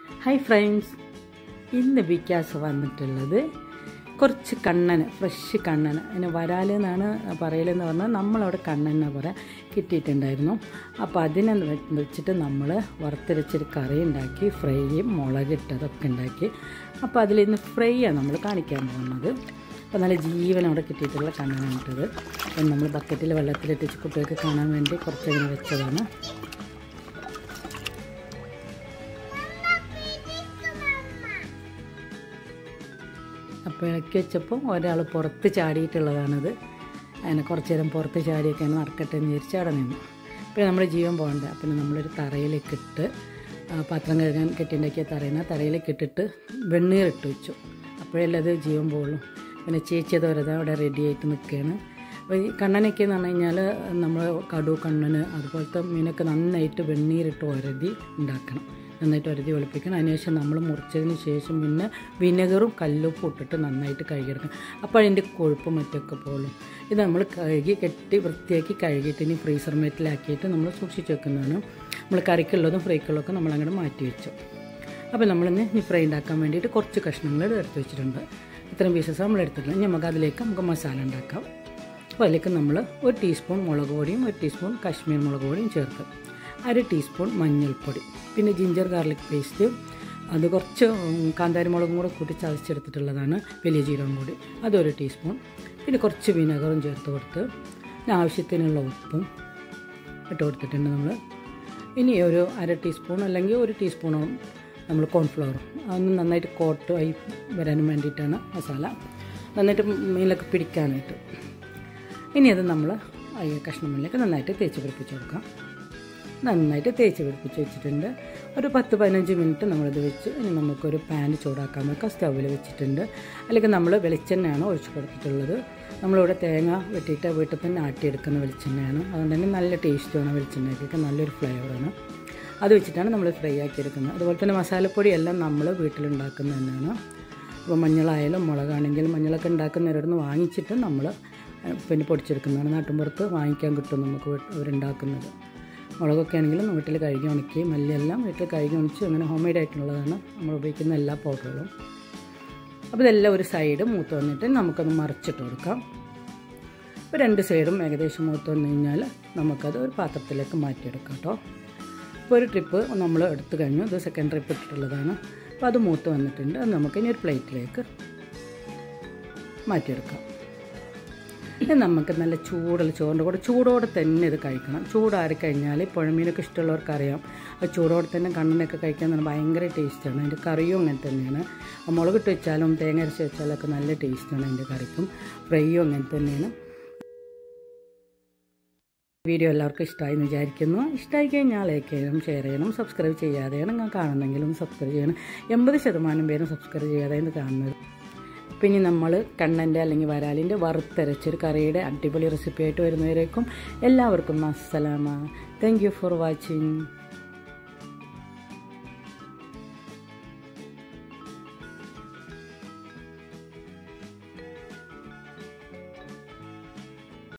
hi friends ഇന്ന് വിക്കാസ് വന്നിട്ടുള്ളത് കുറച്ച് കണ്ണന് ഫ്രഷ് കണ്ണന് അതിന് വരാൽ എന്നാണ് പറയലെന്ന് പറഞ്ഞാൽ നമ്മളവിടെ കണ്ണൻ എന്നാണ് പറയാം കിട്ടിയിട്ടുണ്ടായിരുന്നു അപ്പോൾ അതിനെ വെ- വെച്ചിട്ട് നമ്മൾ വറുത്തരച്ചൊരു കറി ഉണ്ടാക്കി ഫ്രൈയും മുളകിട്ടതൊക്കെ ഉണ്ടാക്കി അപ്പോൾ അതിൽ ഇന്ന് ഫ്രൈ ആണ് നമ്മൾ കാണിക്കാൻ പോകുന്നത് അപ്പോൾ നല്ല ജീവൻ അവിടെ കിട്ടിയിട്ടുള്ള കണ്ണനാണ് ഇട്ടത് അപ്പം നമ്മൾ ബക്കറ്റിൽ വെള്ളത്തിലിട്ടിച്ച് കുട്ടികൾക്ക് കാണാൻ വേണ്ടി കുറച്ചങ്ങനെ വെച്ചതാണ് അപ്പോൾ ഇളക്കി വെച്ചപ്പോൾ ഒരാൾ പുറത്ത് ചാടിയിട്ടുള്ളതാണിത് അതിനെ കുറച്ച് നേരം പുറത്ത് ചാടിയൊക്കെ നടക്കട്ടെ എന്ന് വിചാരിച്ച് അവിടെ നിന്നു പിന്നെ നമ്മൾ ജീവൻ പോകണ്ട പിന്നെ നമ്മളൊരു തറയിലേക്ക് ഇട്ട് ആ, പാത്രം കഴുകാൻ കെട്ടിണ്ടാക്കിയ തറയിന തറയിലേക്ക് ഇട്ടിട്ട് വെണ്ണീർ ഇട്ട് വെച്ചു അപ്പോഴല്ലേ അത് ജീവൻ പോകുള്ളൂ പിന്നെ ചേച്ചി അത് വരത് അവിടെ റെഡി ആയിട്ട് നിൽക്കുകയാണ് അപ്പോൾ ഈ കണ്ണനൊക്കെ എന്ന് പറഞ്ഞു കഴിഞ്ഞാൽ നമ്മൾ കടു കണ്ണന് അതുപോലത്തെ മീനൊക്കെ നന്നായിട്ട് വെണ്ണീരിട്ട് ഒരതി ഉണ്ടാക്കണം നന്നായിട്ട് ഒരതി വെളുപ്പിക്കണം അതിനുശേഷം നമ്മൾ മുറിച്ചതിന് ശേഷം പിന്നെ വിനെഗറും കല്ലുപ്പും ഇട്ടിട്ട് നന്നായിട്ട് കഴുകിയെടുക്കണം അപ്പോൾ അതിൻ്റെ കൊഴുപ്പ് മറ്റൊക്കെ പോകുള്ളൂ ഇത് നമ്മൾ കഴുകി കെട്ടി വൃത്തിയാക്കി കഴുകിയിട്ട് ഇനി ഫ്രീസർ മേറ്റിലാക്കിയിട്ട് നമ്മൾ സൂക്ഷിച്ച് വെക്കുന്നതാണ് നമ്മൾ കറിക്കുള്ളതും ഫ്രൈക്കുള്ളതൊക്കെ നമ്മൾ അങ്ങോട്ട് മാറ്റി വെച്ചു അപ്പോൾ നമ്മളിന്ന് ഇനി ഫ്രൈ ഉണ്ടാക്കാൻ വേണ്ടിയിട്ട് കുറച്ച് കഷ്ണങ്ങൾ എടുത്ത് വെച്ചിട്ടുണ്ട് ഇത്രയും പീസസ് നമ്മൾ എടുത്തിട്ടുണ്ട് ഇനി നമുക്ക് അതിലേക്ക് നമുക്ക് മസാല ഉണ്ടാക്കാം അപ്പോൾ അതിലേക്ക് നമ്മൾ ഒരു ടീസ്പൂൺ മുളക് പൊടിയും ഒരു ടീസ്പൂൺ കാശ്മീർ മുളക് പൊടിയും ചേർത്ത് അര ടീസ്പൂൺ മഞ്ഞൾപ്പൊടി പിന്നെ ജിഞ്ചർ ഗാർലിക് പേസ്റ്റ് അത് കുറച്ച് ഉം, കാന്താരി മുളകും കൂടെ കൂട്ടി ചതച്ചെടുത്തിട്ടുള്ളതാണ് വലിയ ജീരകം കൂടി അതൊരു ടീസ്പൂൺ പിന്നെ കുറച്ച് വിനെഗറും ചേർത്ത് കൊടുത്ത് പിന്നെ ആവശ്യത്തിനുള്ള ഉപ്പും ഇട്ട് കൊടുത്തിട്ടുണ്ട് നമ്മൾ ഇനി ഒരു അര ടീസ്പൂൺ അല്ലെങ്കിൽ ഒരു ടീസ്പൂണോളം നമ്മൾ കോൺഫ്ലവറും അതൊന്ന് നന്നായിട്ട് കോട്ട് ആയി വരാനും വേണ്ടിയിട്ടാണ് മസാല നന്നായിട്ട് മീനിലൊക്കെ പിടിക്കാനായിട്ട് ഇനി അത് നമ്മൾ ഈ കഷ്ണമല്ലിലേക്ക് നന്നായിട്ട് തേച്ച് പിടിപ്പിച്ച് കൊടുക്കാം നന്നായിട്ട് തേച്ച് പിടിപ്പിച്ച് വെച്ചിട്ടുണ്ട് ഒരു പത്ത് പതിനഞ്ച് മിനിറ്റ് നമ്മളിത് വെച്ച് ഇനി നമുക്കൊരു പാൻ ചൂടാക്കാൻ വെക്കാം സ്റ്റൗവിൽ വെച്ചിട്ടുണ്ട് അല്ലെങ്കിൽ നമ്മൾ വെളിച്ചെണ്ണയാണ് ഒഴിച്ച് കൊടുത്തിട്ടുള്ളത് നമ്മളിവിടെ തേങ്ങ വെട്ടിയിട്ട് വീട്ടിൽ തന്നെ ആട്ടിയെടുക്കുന്ന വെളിച്ചെണ്ണയാണ് അതുകൊണ്ട് തന്നെ നല്ല ടേസ്റ്റുമാണ് വെളിച്ചെണ്ണയ്ക്കൊക്കെ നല്ലൊരു ഫ്ലേവറാണ് അത് വെച്ചിട്ടാണ് നമ്മൾ ഫ്രൈ ആക്കിയെടുക്കുന്നത് അതുപോലെ തന്നെ മസാലപ്പൊടി എല്ലാം നമ്മൾ വീട്ടിലുണ്ടാക്കുന്നത് തന്നെയാണ് അപ്പോൾ മഞ്ഞളായാലും മുളകാണെങ്കിലും മഞ്ഞളൊക്കെ ഉണ്ടാക്കുന്നവരോട് വാങ്ങിച്ചിട്ട് നമ്മൾ പിന്നെ പൊടിച്ചെടുക്കുന്നതാണ് നാട്ടിൻപുറത്ത് വാങ്ങിക്കാൻ കിട്ടും നമുക്ക് വീട്ട് അവരുണ്ടാക്കുന്നത് മുളകൊക്കെ ആണെങ്കിലും വീട്ടിൽ കഴുകി ഉണക്കി മല്ലിയെല്ലാം വീട്ടിൽ കഴുകി ഉണച്ച് അങ്ങനെ ഹോം മെയ്ഡ് ആയിട്ടുള്ളതാണ് നമ്മൾ ഉപയോഗിക്കുന്ന എല്ലാ പൗഡറുകളും അപ്പോൾ ഇതെല്ലാം ഒരു സൈഡ് മൂത്ത് വന്നിട്ട് നമുക്കത് മറിച്ചിട്ട് കൊടുക്കാം ഇപ്പോൾ രണ്ട് സൈഡും ഏകദേശം മൂത്ത് വന്നു കഴിഞ്ഞാൽ നമുക്കത് ഒരു പാത്രത്തിലേക്ക് മാറ്റിയെടുക്കാം കേട്ടോ ഇപ്പോൾ ഒരു ട്രിപ്പ് നമ്മൾ എടുത്തു കഴിഞ്ഞു ഇത് സെക്കൻഡ് ട്രിപ്പ് ഇട്ടിട്ടുള്ളതാണ് അപ്പോൾ അത് മൂത്ത് വന്നിട്ടുണ്ട് അത് നമുക്ക് ഇനി ഒരു പ്ലേറ്റിലേക്ക് മാറ്റിയെടുക്കാം ഇത് നമുക്ക് നല്ല ചൂടുള്ള ചോറിൻ്റെ കൂടെ ചൂടോടെ തന്നെ ഇത് കഴിക്കണം ചൂടാറി കഴിഞ്ഞാൽ പുഴമീനൊക്കെ ഇഷ്ടമുള്ളവർക്ക് അറിയാം അത് ചൂടോടെ തന്നെ കണ്ണിനൊക്കെ കഴിക്കാൻ തന്നെ ഭയങ്കര ടേസ്റ്റാണ് അതിൻ്റെ കറിയും അങ്ങനെ തന്നെയാണ് ആ മുളകിട്ട് വെച്ചാലും തേങ്ങ അരച്ച് വെച്ചാലൊക്കെ നല്ല ടേസ്റ്റാണ് അതിൻ്റെ കറിക്കും ഫ്രൈയും അങ്ങനെ തന്നെയാണ് വീഡിയോ എല്ലാവർക്കും ഇഷ്ടമായി എന്ന് വിചാരിക്കുന്നു ഇഷ്ടമായി കഴിഞ്ഞാൽ ലൈക്ക് ചെയ്യണം ഷെയർ ചെയ്യണം സബ്സ്ക്രൈബ് ചെയ്യാതെയാണ് ഞാൻ കാണുന്നെങ്കിലും സബ്സ്ക്രൈബ് ചെയ്യണം എൺപത് ശതമാനം പേരും സബ്സ്ക്രൈബ് ചെയ്യാതെയാണ് കാണുന്നത് പിന്നെ നമ്മൾ കണ്ണൻ്റെ അല്ലെങ്കിൽ വരാലിൻ്റെ വറുത്തരച്ചൊരു കറിയുടെ അടിപൊളി റെസിപ്പി ആയിട്ട് വരുന്നവരേക്കും എല്ലാവർക്കും അസ്സലാമ താങ്ക് യു ഫോർ വാച്ചിങ്